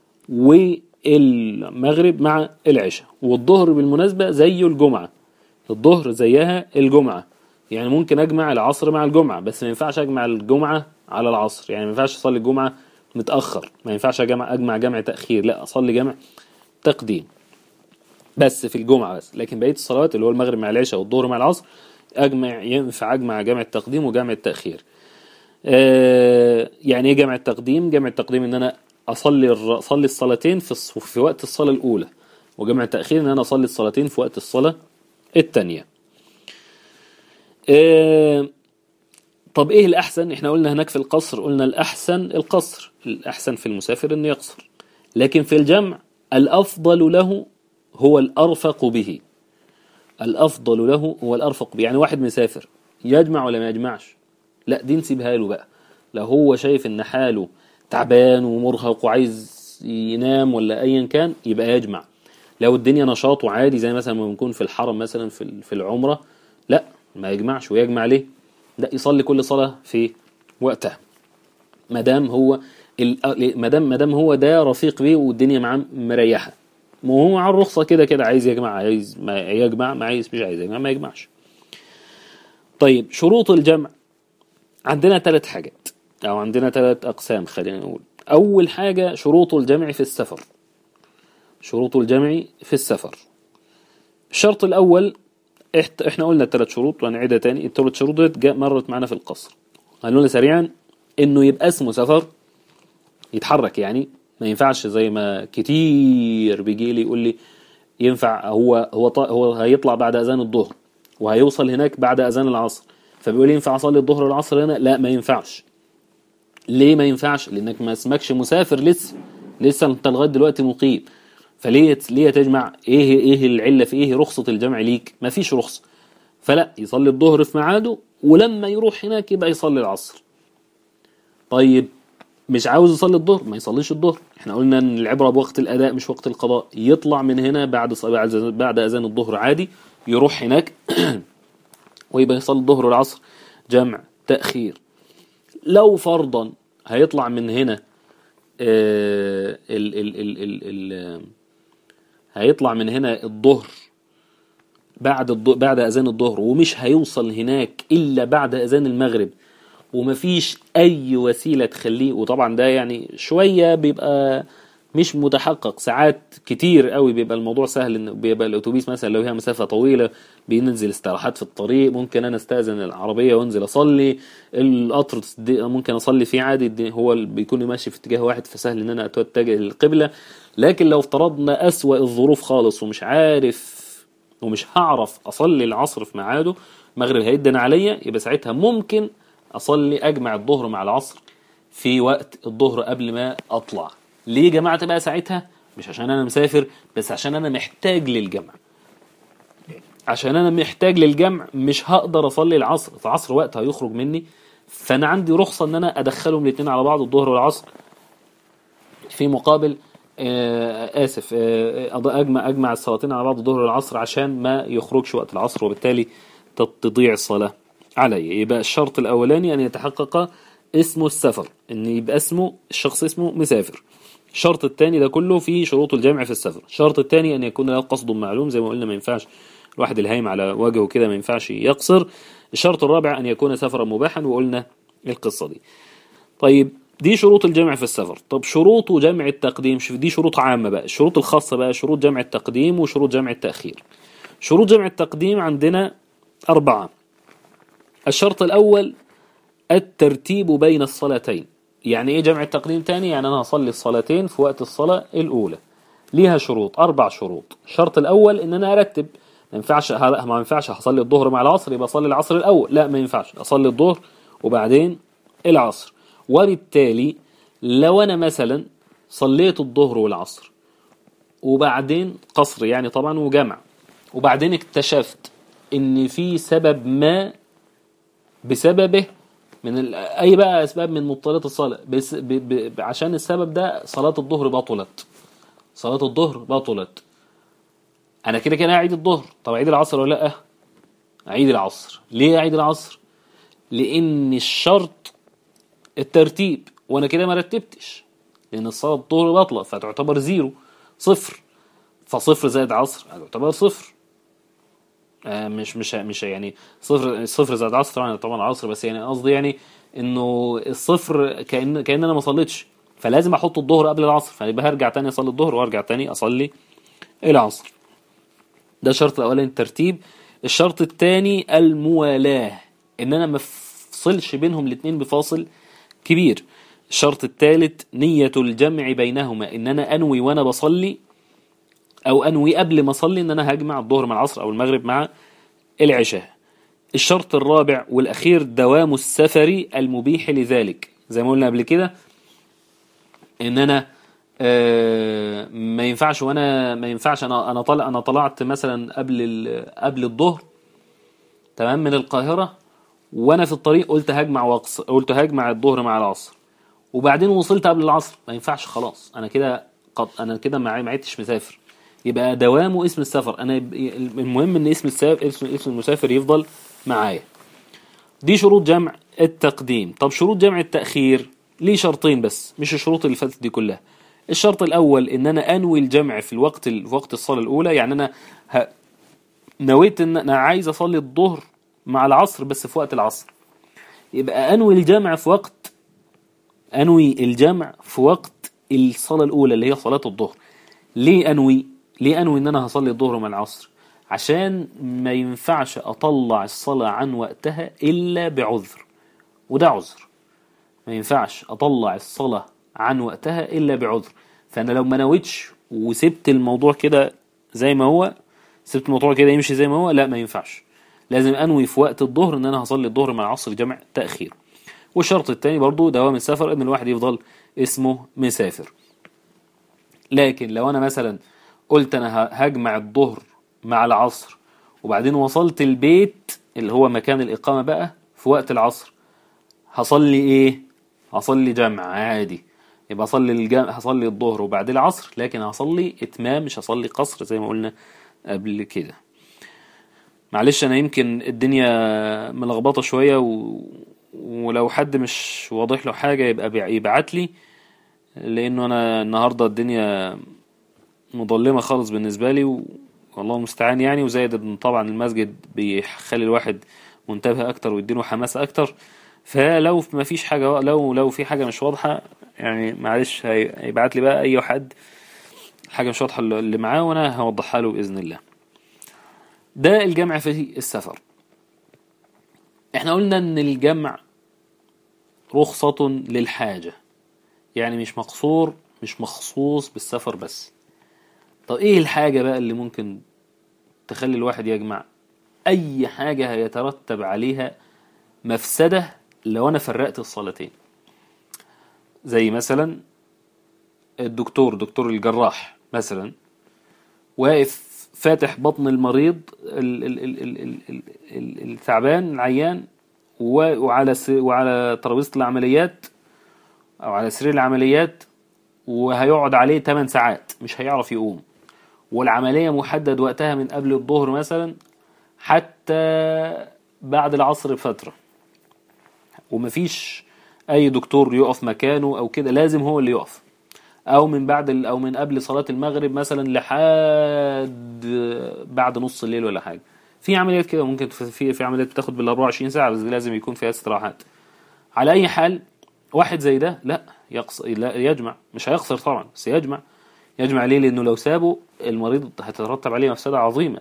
والمغرب مع العشاء والظهر بالمناسبة زيه الجمعة الظهر زيها الجمعة يعني ممكن أجمع العصر مع الجمعة بس ما ينفعش أجمع الجمعة على العصر يعني ما ينفعش أصلي الجمعة متأخر ما ينفعش أجمع أجمع جمع تأخير لا أصلي جمع تقديم بس في الجمعة بس لكن بقية الصلوات اللي هو المغرب مع العشاء والظهر مع العصر أجمع ينفع أجمع جمع التقديم وجمع التأخير آه يعني إيه جمع التقديم جمع التقديم إن أنا أصلي أصلي الصلاتين في في وقت الصلاة الأولى وجمع التأخير إن أنا أصلي الصلاتين في وقت الصلاة الثانية آه طب ايه الاحسن احنا قلنا هناك في القصر قلنا الاحسن القصر الاحسن في المسافر انه يقصر لكن في الجمع الافضل له هو الارفق به الافضل له هو الارفق به يعني واحد مسافر يجمع ولا ما يجمعش لا دي نسيبها له بقى لو هو شايف ان حاله تعبان ومرهق وعايز ينام ولا ايا كان يبقى يجمع لو الدنيا نشاط وعادي زي مثلا ما بنكون في الحرم مثلا في في العمره لا ما يجمعش ويجمع ليه لا يصلي كل صلاة في وقتها ما دام هو ما دام ما دام هو ده رفيق بيه والدنيا معاه مريحه وهو على الرخصه كده كده عايز يجمع عايز ما يجمع ما عايز مش عايز يجمع ما يجمعش طيب شروط الجمع عندنا ثلاث حاجات او عندنا ثلاث اقسام خلينا نقول اول حاجه شروط الجمع في السفر شروط الجمع في السفر الشرط الاول احنا قلنا الثلاث شروط وهنعيدها تاني الثلاث شروط ديت مرت معانا في القصر قالوا سريعا انه يبقى اسمه سفر يتحرك يعني ما ينفعش زي ما كتير بيجي لي يقول لي ينفع هو هو هو هيطلع بعد اذان الظهر وهيوصل هناك بعد اذان العصر فبيقول لي ينفع اصلي الظهر والعصر هنا لا ما ينفعش ليه ما ينفعش لانك ما اسمكش مسافر لسه لسه انت لغايه دلوقتي مقيم فليه ليه تجمع ايه ايه العله في ايه رخصه الجمع ليك ما فيش رخصه فلا يصلي الظهر في ميعاده ولما يروح هناك يبقى يصلي العصر طيب مش عاوز يصلي الظهر ما يصليش الظهر احنا قلنا ان العبره بوقت الاداء مش وقت القضاء يطلع من هنا بعد بعد اذان الظهر عادي يروح هناك ويبقى يصلي الظهر والعصر جمع تاخير لو فرضا هيطلع من هنا ال ال ال ال ال هيطلع من هنا الظهر بعد الض... بعد اذان الظهر ومش هيوصل هناك الا بعد اذان المغرب ومفيش اي وسيله تخليه وطبعا ده يعني شويه بيبقى مش متحقق ساعات كتير قوي بيبقى الموضوع سهل ان بيبقى الاتوبيس مثلا لو هي مسافه طويله بينزل استراحات في الطريق ممكن انا استاذن العربيه وانزل اصلي القطر ممكن اصلي فيه عادي هو بيكون ماشي في اتجاه واحد فسهل ان انا اتجه للقبله لكن لو افترضنا اسوا الظروف خالص ومش عارف ومش هعرف اصلي العصر في ميعاده المغرب هيدن عليا يبقى ساعتها ممكن اصلي اجمع الظهر مع العصر في وقت الظهر قبل ما اطلع ليه جمعت بقى ساعتها مش عشان انا مسافر بس عشان انا محتاج للجمع عشان انا محتاج للجمع مش هقدر اصلي العصر العصر وقت هيخرج مني فانا عندي رخصه ان انا ادخلهم الاثنين على بعض الظهر والعصر في مقابل آه اسف آه اجمع اجمع الصلاتين على بعض الظهر والعصر عشان ما يخرجش وقت العصر وبالتالي تضيع الصلاه علي يبقى الشرط الاولاني ان يتحقق اسمه السفر ان يبقى اسمه الشخص اسمه مسافر الشرط الثاني ده كله في شروط الجمع في السفر الشرط الثاني ان يكون له قصد معلوم زي ما قلنا ما ينفعش الواحد الهايم على وجهه كده ما ينفعش يقصر الشرط الرابع ان يكون سفرا مباحا وقلنا القصه دي طيب دي شروط الجمع في السفر طب شروط جمع التقديم شوف دي شروط عامه بقى الشروط الخاصه بقى شروط جمع التقديم وشروط جمع التاخير شروط جمع التقديم عندنا اربعه الشرط الاول الترتيب بين الصلاتين يعني ايه جمع التقديم تاني يعني انا هصلي الصلاتين في وقت الصلاة الاولى ليها شروط اربع شروط الشرط الاول ان انا ارتب ما ينفعش ه- ما ينفعش هصلي الظهر مع العصر يبقى اصلي العصر الاول لا ما ينفعش اصلي الظهر وبعدين العصر وبالتالي لو انا مثلا صليت الظهر والعصر وبعدين قصر يعني طبعا وجمع وبعدين اكتشفت ان في سبب ما بسببه من ال... اي بقى اسباب من مبطلات الصلاه بس ب... ب... عشان السبب ده صلاه الظهر بطلت صلاه الظهر بطلت انا كده كده اعيد الظهر طب اعيد العصر ولا لا اعيد العصر ليه اعيد العصر لان الشرط الترتيب وانا كده ما رتبتش لان الصلاه الظهر باطله فتعتبر زيرو صفر فصفر زائد عصر هتعتبر صفر آه مش مش مش يعني صفر صفر زائد عصر طبعا طبعا عصر بس يعني قصدي يعني انه الصفر كان كان انا ما صليتش فلازم احط الظهر قبل العصر فيبقى هرجع تاني اصلي الظهر وارجع تاني اصلي العصر ده الشرط الاولاني الترتيب الشرط الثاني الموالاه ان انا ما افصلش بينهم الاثنين بفاصل كبير الشرط الثالث نية الجمع بينهما ان انا انوي وانا بصلي او انوي قبل ما اصلي ان انا هجمع الظهر مع العصر او المغرب مع العشاء الشرط الرابع والاخير دوام السفر المبيح لذلك زي ما قلنا قبل كده ان انا آه، ما ينفعش وانا ما ينفعش انا انا طلع انا طلعت مثلا قبل ال- قبل الظهر تمام من القاهره وانا في الطريق قلت هجمع وقص قلت هجمع الظهر مع العصر وبعدين وصلت قبل العصر ما ينفعش خلاص انا كده قد انا كده ما ما عدتش مسافر يبقى دوامه اسم السفر انا يب- المهم ان اسم السافر اسم اسم المسافر يفضل معايا دي شروط جمع التقديم طب شروط جمع التأخير ليه شرطين بس مش الشروط اللي فاتت دي كلها الشرط الأول إن أنا أنوي الجمع في الوقت ال- في وقت الصلاة الأولى يعني أنا ه... نويت إن أنا عايز أصلي الظهر مع العصر بس في وقت العصر يبقى أنوي الجمع في وقت أنوي الجمع في وقت الصلاة الأولى اللي هي صلاة الظهر ليه أنوي ليه أنوي إن أنا هصلي الظهر مع العصر عشان ما ينفعش أطلع الصلاة عن وقتها إلا بعذر وده عذر ما ينفعش أطلع الصلاة عن وقتها إلا بعذر فأنا لو ما نويتش وسبت الموضوع كده زي ما هو سبت الموضوع كده يمشي زي ما هو لا ما ينفعش لازم أنوي في وقت الظهر إن أنا هصلي الظهر مع العصر جمع تأخير والشرط الثاني برضو دوام السفر إن الواحد يفضل اسمه مسافر لكن لو أنا مثلا قلت أنا ه- هجمع الظهر مع العصر وبعدين وصلت البيت اللي هو مكان الإقامة بقى في وقت العصر هصلي إيه؟ هصلي جمع عادي يبقى أصلي الجمع هصلي الظهر وبعد العصر لكن هصلي إتمام مش هصلي قصر زي ما قلنا قبل كده معلش أنا يمكن الدنيا ملخبطة شوية و... ولو حد مش واضح له حاجة يبقى بيع- يبعت لي لأنه أنا النهاردة الدنيا مظلمة خالص بالنسبة لي و... والله المستعان يعني وزائد ان طبعا المسجد بيخلي الواحد منتبه اكتر ويديله حماس اكتر فلو ما فيش حاجة لو لو في حاجة مش واضحة يعني معلش هي- هيبعت لي بقى اي حد حاجة مش واضحة اللي اللي معاه وانا هوضحها له بإذن الله ده الجمع في السفر احنا قلنا ان الجمع رخصة للحاجة يعني مش مقصور مش مخصوص بالسفر بس طب ايه الحاجة بقى اللي ممكن تخلي الواحد يجمع اي حاجة هيترتب عليها مفسدة لو انا فرقت الصلاتين زي مثلا الدكتور دكتور الجراح مثلا واقف فاتح بطن المريض ال- ال- ال- ال- ال- ال- ال- التعبان العيان و- وعلى س- وعلى ترابيزة العمليات او على سرير العمليات وهيقعد عليه 8 ساعات مش هيعرف يقوم والعملية محدد وقتها من قبل الظهر مثلا حتى بعد العصر بفترة ومفيش أي دكتور يقف مكانه أو كده لازم هو اللي يقف أو من بعد ال- أو من قبل صلاة المغرب مثلا لحد بعد نص الليل ولا حاجة في عمليات كده ممكن في في في عمليات بتاخد بال 24 ساعة بس دي لازم يكون فيها استراحات على أي حال واحد زي ده لا يقص لا يجمع مش هيقصر طبعا بس يجمع يجمع ليه لأنه لو سابه المريض هتترتب عليه مفسدة عظيمة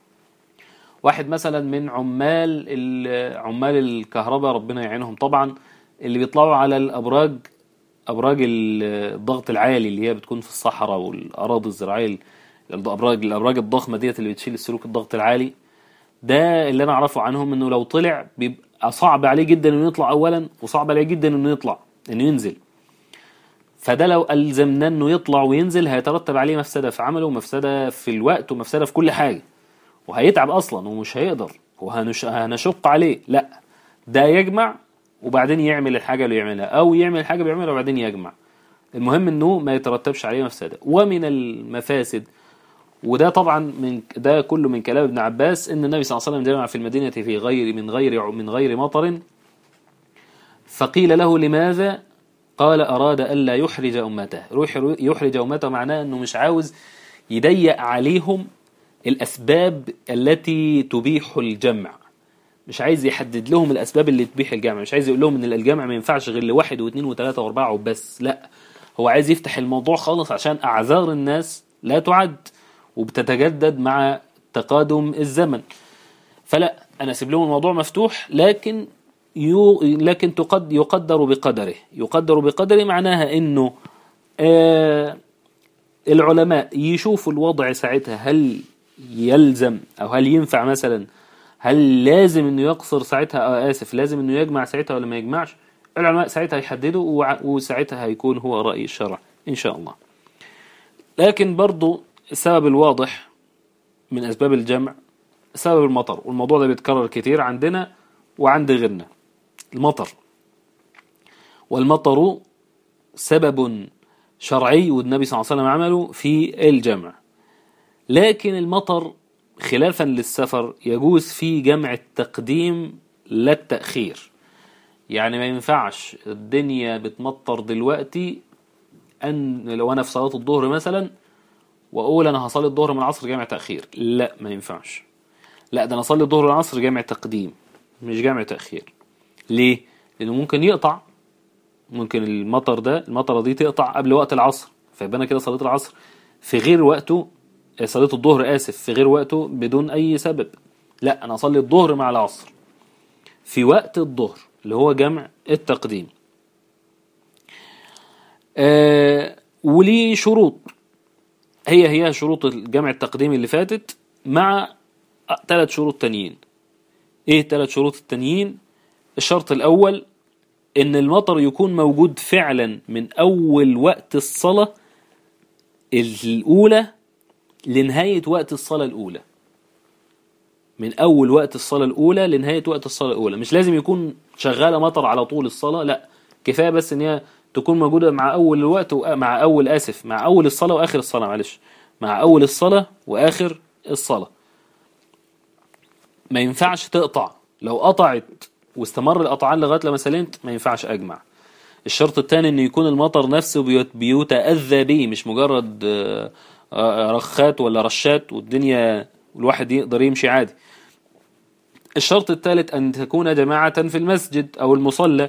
واحد مثلا من عمال ال- عمال الكهرباء ربنا يعينهم طبعا اللي بيطلعوا على الأبراج أبراج ال- الضغط العالي اللي هي بتكون في الصحراء والأراضي الزراعية الابراج الابراج الضخمه ديت اللي بتشيل السلوك الضغط العالي ده اللي انا اعرفه عنهم انه لو طلع بيبقى صعب عليه جدا انه يطلع اولا وصعب عليه جدا انه يطلع انه ينزل فده لو الزمناه انه يطلع وينزل هيترتب عليه مفسده في عمله ومفسده في الوقت ومفسده في كل حاجه وهيتعب اصلا ومش هيقدر وهنشق عليه لا ده يجمع وبعدين يعمل الحاجه اللي يعملها او يعمل الحاجه بيعملها وبعدين يجمع المهم انه ما يترتبش عليه مفسده ومن المفاسد وده طبعا من ده كله من كلام ابن عباس ان النبي صلى الله عليه وسلم جمع في المدينه في غير من غير من غير مطر فقيل له لماذا قال أراد ألا يحرج أمته يحرج أمته معناه أنه مش عاوز يضيق عليهم الأسباب التي تبيح الجمع مش عايز يحدد لهم الأسباب اللي تبيح الجمع مش عايز يقول لهم أن الجمع ما ينفعش غير لواحد واثنين وثلاثة وأربعة وبس لا هو عايز يفتح الموضوع خالص عشان أعذار الناس لا تعد وبتتجدد مع تقادم الزمن فلا أنا أسيب لهم الموضوع مفتوح لكن يو لكن تقد يقدر بقدره يقدر بقدره معناها انه آه العلماء يشوفوا الوضع ساعتها هل يلزم او هل ينفع مثلا هل لازم انه يقصر ساعتها آه اسف لازم انه يجمع ساعتها ولا ما يجمعش العلماء ساعتها يحددوا وساعتها هيكون هو رأي الشرع ان شاء الله لكن برضو السبب الواضح من اسباب الجمع سبب المطر والموضوع ده بيتكرر كتير عندنا وعند غيرنا المطر والمطر سبب شرعي والنبي صلى الله عليه وسلم عمله في الجمع لكن المطر خلافا للسفر يجوز في جمع التقديم لا التأخير يعني ما ينفعش الدنيا بتمطر دلوقتي أن لو أنا في صلاة الظهر مثلا وأقول أنا هصلي الظهر من العصر جامع تأخير لا ما ينفعش لا ده أنا أصلي الظهر العصر جامع تقديم مش جامع تأخير ليه؟ لأنه ممكن يقطع ممكن المطر ده المطرة دي تقطع قبل وقت العصر فيبقى أنا كده صليت العصر في غير وقته آه، صليت الظهر آسف في غير وقته بدون أي سبب لا أنا أصلي الظهر مع العصر في وقت الظهر اللي هو جمع التقديم آه وليه شروط هي هي شروط الجمع التقديم اللي فاتت مع ثلاث شروط تانيين ايه الثلاث شروط التانيين الشرط الأول إن المطر يكون موجود فعلا من أول وقت الصلاة الأولى لنهاية وقت الصلاة الأولى من أول وقت الصلاة الأولى لنهاية وقت الصلاة الأولى مش لازم يكون شغالة مطر على طول الصلاة لا كفاية بس إن هي تكون موجودة مع أول الوقت مع أول آسف مع أول الصلاة وآخر الصلاة معلش مع أول الصلاة وآخر الصلاة ما ينفعش تقطع لو قطعت واستمر القطعان لغايه لما سلمت ما ينفعش اجمع الشرط الثاني ان يكون المطر نفسه بيتاذى به مش مجرد آه، آه، رخات ولا رشات والدنيا الواحد يقدر يمشي عادي الشرط الثالث ان تكون جماعه في المسجد او المصلى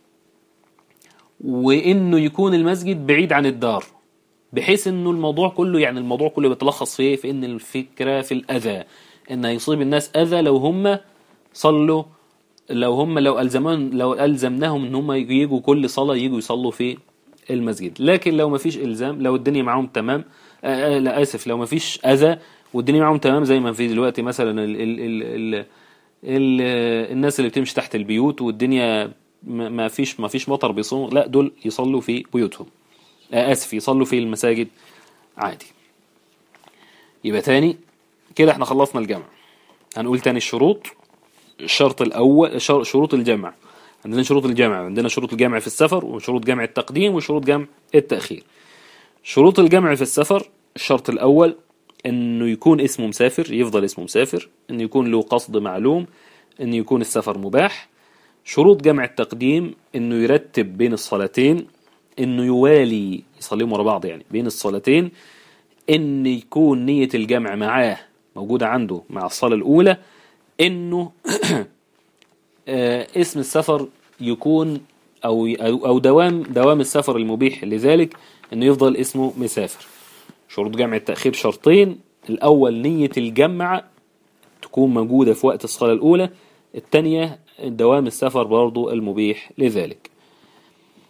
وانه يكون المسجد بعيد عن الدار بحيث انه الموضوع كله يعني الموضوع كله بيتلخص في في ان الفكره في الاذى ان يصيب الناس اذى لو هم صلوا لو هم لو ألزمون لو ألزمناهم إن هم يجوا كل صلاة يجوا يصلوا في المسجد لكن لو ما فيش إلزام لو الدنيا معاهم تمام آآ آآ لا آسف لو ما فيش أذى والدنيا معاهم تمام زي ما في دلوقتي مثلا ال ال ال ال ال الناس اللي بتمشي تحت البيوت والدنيا ما فيش ما فيش مطر بيصوم لا دول يصلوا في بيوتهم آسف يصلوا في المساجد عادي يبقى تاني كده احنا خلصنا الجامع هنقول تاني الشروط الشرط الأول شروط الجمع عندنا شروط الجمع عندنا شروط الجمع في السفر وشروط جمع التقديم وشروط جمع التأخير شروط الجمع في السفر الشرط الأول انه يكون اسمه مسافر يفضل اسمه مسافر انه يكون له قصد معلوم انه يكون السفر مباح شروط جمع التقديم انه يرتب بين الصلاتين انه يوالي يصليهم ورا بعض يعني بين الصلاتين ان يكون نية الجمع معاه موجودة عنده مع الصلاة الأولى انه آه، اسم السفر يكون او او دوام دوام السفر المبيح لذلك انه يفضل اسمه مسافر شروط جمع التأخير شرطين الاول نية الجمع تكون موجودة في وقت الصلاة الاولى الثانية دوام السفر برضو المبيح لذلك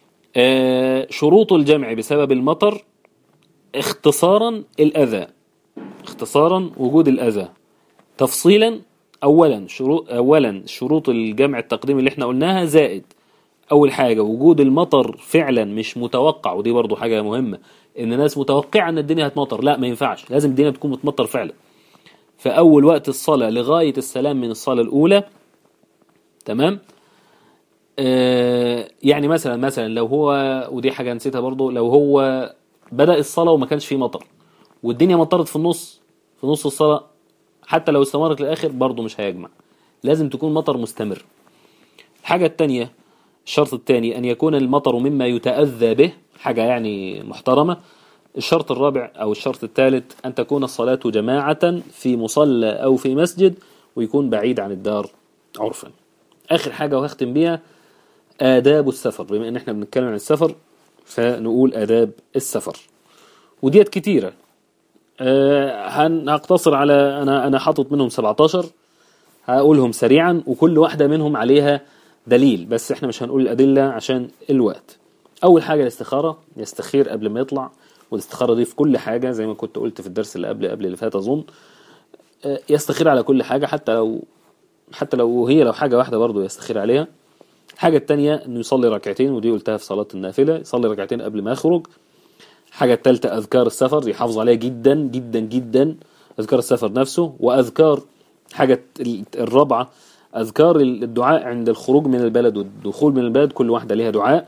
آه، شروط الجمع بسبب المطر اختصارا الأذى اختصارا وجود الأذى تفصيلا أولا شروط أولا شروط الجمع التقديمي اللي احنا قلناها زائد أول حاجة وجود المطر فعلا مش متوقع ودي برضو حاجة مهمة إن الناس متوقعة إن الدنيا هتمطر لا ما ينفعش لازم الدنيا تكون متمطر فعلا في أول وقت الصلاة لغاية السلام من الصلاة الأولى تمام آه يعني مثلا مثلا لو هو ودي حاجة نسيتها برضو لو هو بدأ الصلاة وما كانش فيه مطر والدنيا مطرت في النص في نص الصلاة حتى لو استمرت للآخر برضو مش هيجمع لازم تكون مطر مستمر الحاجة التانية الشرط الثاني أن يكون المطر مما يتأذى به حاجة يعني محترمة الشرط الرابع أو الشرط الثالث أن تكون الصلاة جماعة في مصلى أو في مسجد ويكون بعيد عن الدار عرفا آخر حاجة وهختم بيها آداب السفر بما أن احنا بنتكلم عن السفر فنقول آداب السفر وديت كتيرة أه هقتصر على أنا أنا حاطط منهم 17 هقولهم سريعا وكل واحدة منهم عليها دليل بس احنا مش هنقول الأدلة عشان الوقت أول حاجة الاستخارة يستخير قبل ما يطلع والاستخارة دي في كل حاجة زي ما كنت قلت في الدرس اللي قبل قبل اللي فات أظن أه يستخير على كل حاجة حتى لو حتى لو هي لو حاجة واحدة برضه يستخير عليها الحاجة التانية انه يصلي ركعتين ودي قلتها في صلاة النافلة يصلي ركعتين قبل ما يخرج الحاجة التالتة أذكار السفر يحافظ عليها جدا جدا جدا أذكار السفر نفسه وأذكار حاجة الرابعة أذكار الدعاء عند الخروج من البلد والدخول من البلد كل واحدة ليها دعاء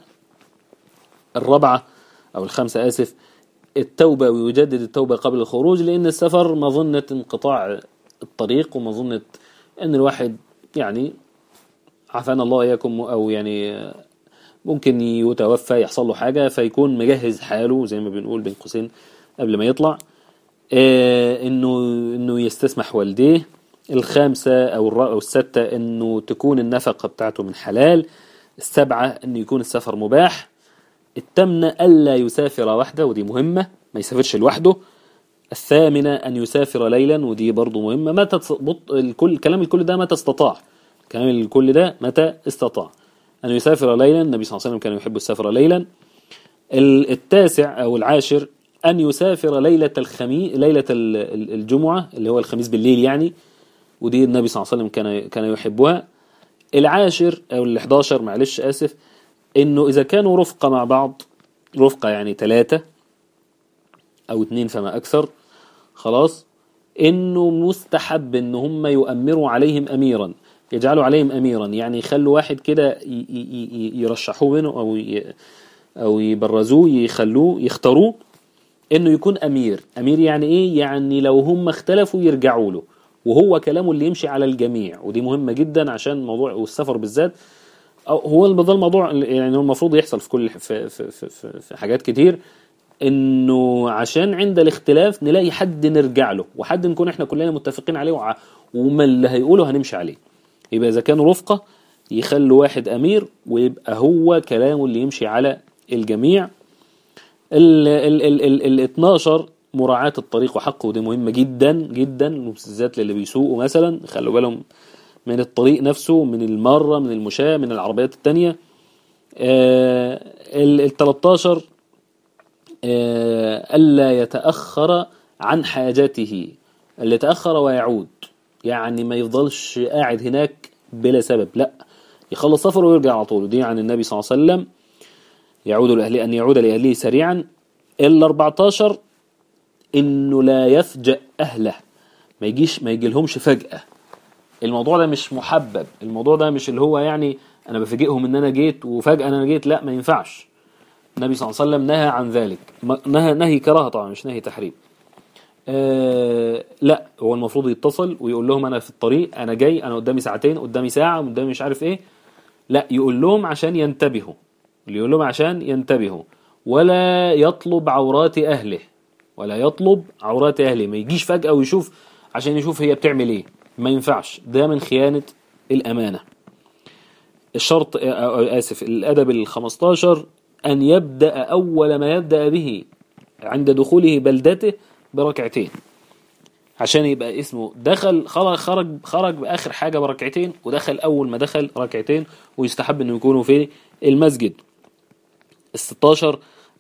الرابعة أو الخامسة آسف التوبة ويجدد التوبة قبل الخروج لأن السفر مظنة انقطاع الطريق ومظنة أن الواحد يعني عافانا الله إياكم أو يعني ممكن يتوفى يحصل له حاجة فيكون مجهز حاله زي ما بنقول بين قوسين قبل ما يطلع آه انه انه يستسمح والديه الخامسة او او الستة انه تكون النفقة بتاعته من حلال السبعة انه يكون السفر مباح الثامنة الا يسافر وحده ودي مهمة ما يسافرش لوحده الثامنة ان يسافر ليلا ودي برضو مهمة متى الكل كلام الكل ده متى استطاع كلام الكل ده متى استطاع أن يسافر ليلا النبي صلى الله عليه وسلم كان يحب السفر ليلا التاسع أو العاشر أن يسافر ليلة الخمي ليلة الجمعة اللي هو الخميس بالليل يعني ودي النبي صلى الله عليه وسلم كان كان يحبها العاشر أو ال11 معلش آسف إنه إذا كانوا رفقة مع بعض رفقة يعني ثلاثة أو اثنين فما أكثر خلاص إنه مستحب إن هم يؤمروا عليهم أميرا يجعلوا عليهم أميرا يعني يخلوا واحد كده يرشحوه منه أو أو يبرزوه يخلوه يختاروه إنه يكون أمير أمير يعني إيه يعني لو هم اختلفوا يرجعوا له وهو كلامه اللي يمشي على الجميع ودي مهمة جدا عشان موضوع والسفر بالذات هو ده الموضوع يعني هو المفروض يحصل في كل في, في, في, في, في حاجات كتير انه عشان عند الاختلاف نلاقي حد نرجع له وحد نكون احنا كلنا متفقين عليه وما اللي هيقوله هنمشي عليه يبقى إذا كانوا رفقة يخلوا واحد أمير ويبقى هو كلامه اللي يمشي على الجميع ال ال ال ال ال 12 مراعاة الطريق وحقه ودي مهمة جدا جدا بالذات للي بيسوقوا مثلا خلوا بالهم من الطريق نفسه من المارة من المشاة من العربيات التانية آه ال 13 آه ألا يتأخر عن حاجته اللي تأخر ويعود يعني ما يفضلش قاعد هناك بلا سبب لا يخلص سفره ويرجع على طول ودي عن النبي صلى الله عليه وسلم يعود لأهله أن يعود لأهله سريعا ال 14 إنه لا يفجأ أهله ما يجيش ما يجي لهمش فجأة الموضوع ده مش محبب الموضوع ده مش اللي هو يعني أنا بفاجئهم إن أنا جيت وفجأة أنا جيت لا ما ينفعش النبي صلى الله عليه وسلم نهى عن ذلك نهى نهي كراهة طبعا مش نهي تحريم آه لا هو المفروض يتصل ويقول لهم انا في الطريق انا جاي انا قدامي ساعتين قدامي ساعه قدامي مش عارف ايه لا يقول لهم عشان ينتبهوا اللي يقول لهم عشان ينتبهوا ولا يطلب عورات اهله ولا يطلب عورات اهله ما يجيش فجاه ويشوف عشان يشوف هي بتعمل ايه ما ينفعش ده من خيانه الامانه الشرط اسف الادب ال 15 ان يبدا اول ما يبدا به عند دخوله بلدته بركعتين عشان يبقى اسمه دخل خرج خرج خرج باخر حاجه بركعتين ودخل اول ما دخل ركعتين ويستحب انه يكونوا في المسجد ال 16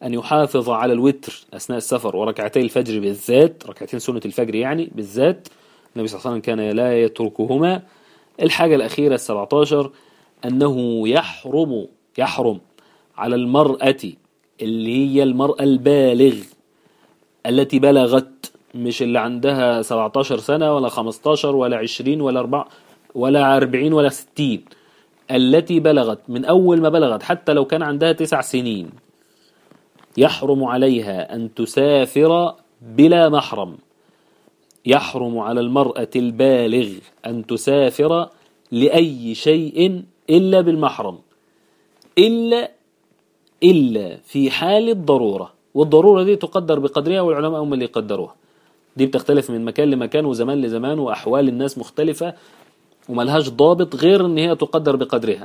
أن يحافظ على الوتر أثناء السفر وركعتي الفجر بالذات ركعتين سنة الفجر يعني بالذات النبي صلى الله عليه وسلم كان لا يتركهما الحاجة الأخيرة السبعة عشر أنه يحرم يحرم على المرأة اللي هي المرأة البالغ التي بلغت مش اللي عندها 17 سنة ولا 15 ولا 20 ولا 4 ولا 40 ولا 60 التي بلغت من أول ما بلغت حتى لو كان عندها تسع سنين يحرم عليها أن تسافر بلا محرم يحرم على المرأة البالغ أن تسافر لأي شيء إلا بالمحرم إلا إلا في حال الضرورة والضرورة دي تقدر بقدرها والعلماء هم اللي يقدروها دي بتختلف من مكان لمكان وزمان لزمان وأحوال الناس مختلفة وملهاش ضابط غير ان هي تقدر بقدرها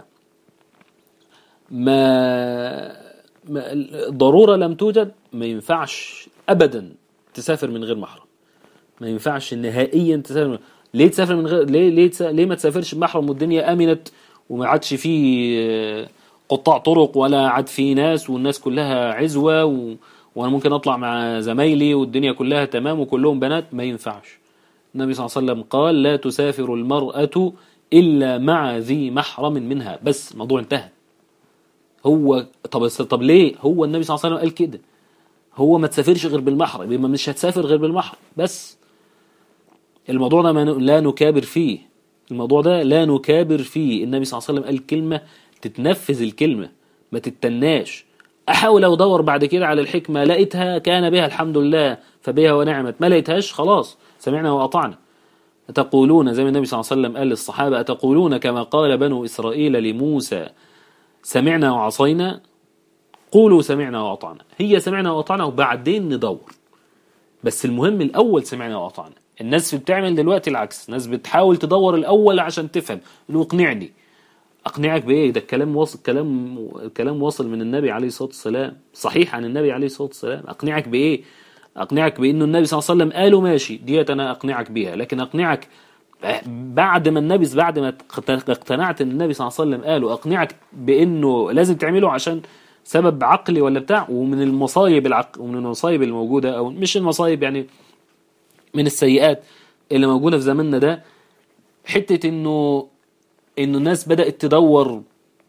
ما, ما ضرورة لم توجد ما ينفعش ابدا تسافر من غير محرم ما ينفعش نهائيا تسافر من... ليه تسافر من غير ليه ليه, تس... ليه ما تسافرش بمحرم والدنيا امنت وما عادش فيه قطاع طرق ولا عاد فيه ناس والناس كلها عزوة و... وانا ممكن اطلع مع زمايلي والدنيا كلها تمام وكلهم بنات ما ينفعش النبي صلى الله عليه وسلم قال لا تسافر المرأة إلا مع ذي محرم منها بس الموضوع انتهى هو طب طب ليه هو النبي صلى الله عليه وسلم قال كده هو ما تسافرش غير بالمحرم يبقى مش هتسافر غير بالمحرم بس الموضوع ده لا نكابر فيه الموضوع ده لا نكابر فيه النبي صلى الله عليه وسلم قال كلمة تتنفذ الكلمة ما تتناش احاول ادور بعد كده على الحكمة لقيتها كان بها الحمد لله فبها ونعمت ما لقيتهاش خلاص سمعنا وأطعنا أتقولون زي ما النبي صلى الله عليه وسلم قال للصحابة أتقولون كما قال بنو إسرائيل لموسى سمعنا وعصينا قولوا سمعنا وأطعنا هي سمعنا وأطعنا وبعدين ندور بس المهم الأول سمعنا وأطعنا الناس بتعمل دلوقتي العكس الناس بتحاول تدور الأول عشان تفهم انه اقنعني أقنعك بإيه ده الكلام واصل كلام كلام واصل من النبي عليه الصلاة والسلام صحيح عن النبي عليه الصلاة والسلام أقنعك بإيه اقنعك بانه النبي صلى الله عليه وسلم قاله ماشي ديت انا اقنعك بيها لكن اقنعك بعد ما النبي بعد ما اقتنعت ان النبي صلى الله عليه وسلم قاله اقنعك بانه لازم تعمله عشان سبب عقلي ولا بتاع ومن المصايب العق ومن المصايب الموجوده او مش المصايب يعني من السيئات اللي موجوده في زماننا ده حته انه انه الناس بدات تدور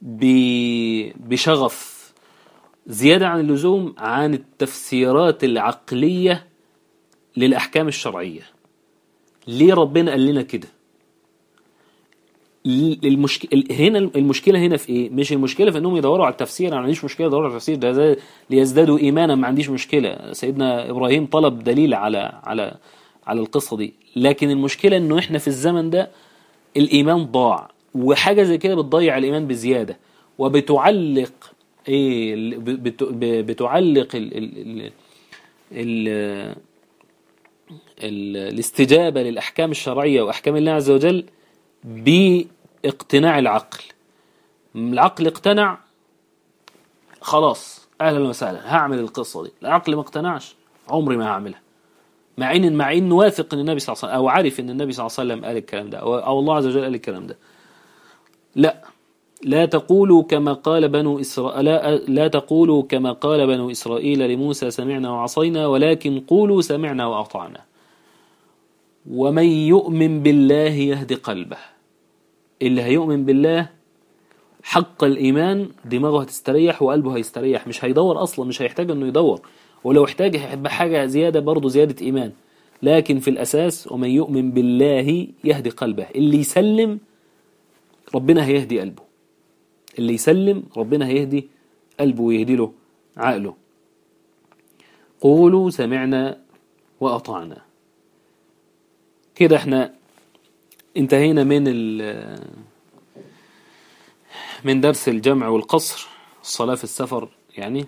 بشغف زيادة عن اللزوم عن التفسيرات العقلية للأحكام الشرعية ليه ربنا قال لنا كده المشك... هنا المشكلة هنا في ايه مش المشكلة في انهم يدوروا على التفسير انا ما عنديش مشكلة يدوروا على التفسير ده زي ليزدادوا ايمانا ما عنديش مشكلة سيدنا ابراهيم طلب دليل على على على القصة دي لكن المشكلة انه احنا في الزمن ده الايمان ضاع وحاجة زي كده بتضيع الايمان بزيادة وبتعلق ايه بتعلق ال ال ال ال الاستجابة للأحكام الشرعية وأحكام الله عز وجل باقتناع العقل العقل اقتنع خلاص أهلا وسهلا هعمل القصة دي العقل ما اقتنعش عمري ما هعملها مع ان مع انه واثق ان النبي صلى الله عليه وسلم او عارف ان النبي صلى الله عليه وسلم قال الكلام ده او الله عز وجل قال الكلام ده لا لا تقولوا كما قال بنو إسرائيل لا, لا تقولوا كما قال بنو إسرائيل لموسى سمعنا وعصينا ولكن قولوا سمعنا وأطعنا ومن يؤمن بالله يهدي قلبه اللي هيؤمن بالله حق الإيمان دماغه هتستريح وقلبه هيستريح مش هيدور أصلا مش هيحتاج أنه يدور ولو احتاج هيحب حاجة زيادة برضه زيادة إيمان لكن في الأساس ومن يؤمن بالله يهدي قلبه اللي يسلم ربنا هيهدي قلبه اللي يسلم ربنا هيهدي قلبه ويهدي له عقله قولوا سمعنا وأطعنا كده احنا انتهينا من من درس الجمع والقصر الصلاة في السفر يعني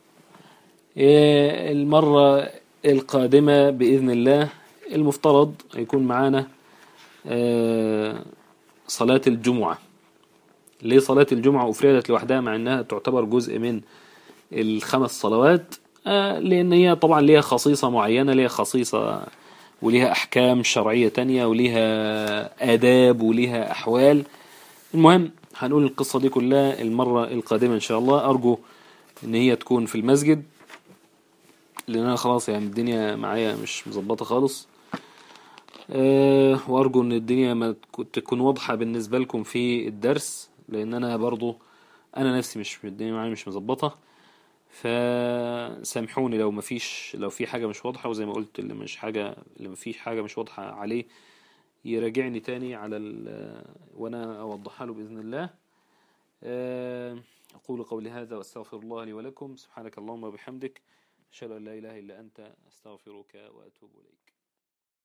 إيه، المرة القادمة بإذن الله المفترض يكون معانا آه، صلاة الجمعة ليه صلاة الجمعة أفردت لوحدها مع أنها تعتبر جزء من الخمس صلوات آه لأن هي طبعا ليها خصيصة معينة ليها خصيصة وليها أحكام شرعية تانية وليها آداب وليها أحوال المهم هنقول القصة دي كلها المرة القادمة إن شاء الله أرجو أن هي تكون في المسجد لان انا خلاص يعني الدنيا معايا مش مظبطة خالص أه وارجو ان الدنيا ما تك- تكون واضحة بالنسبة لكم في الدرس لان انا برضو انا نفسي مش الدنيا معايا مش مظبطة فسامحوني لو مفيش لو في حاجة مش واضحة وزي ما قلت اللي مش حاجة اللي مفيش حاجة مش واضحة عليه يراجعني تاني على ال وانا اوضحها له باذن الله آه، اقول قولي هذا واستغفر الله لي ولكم سبحانك اللهم وبحمدك اشهد ان لا اله الا انت استغفرك واتوب اليك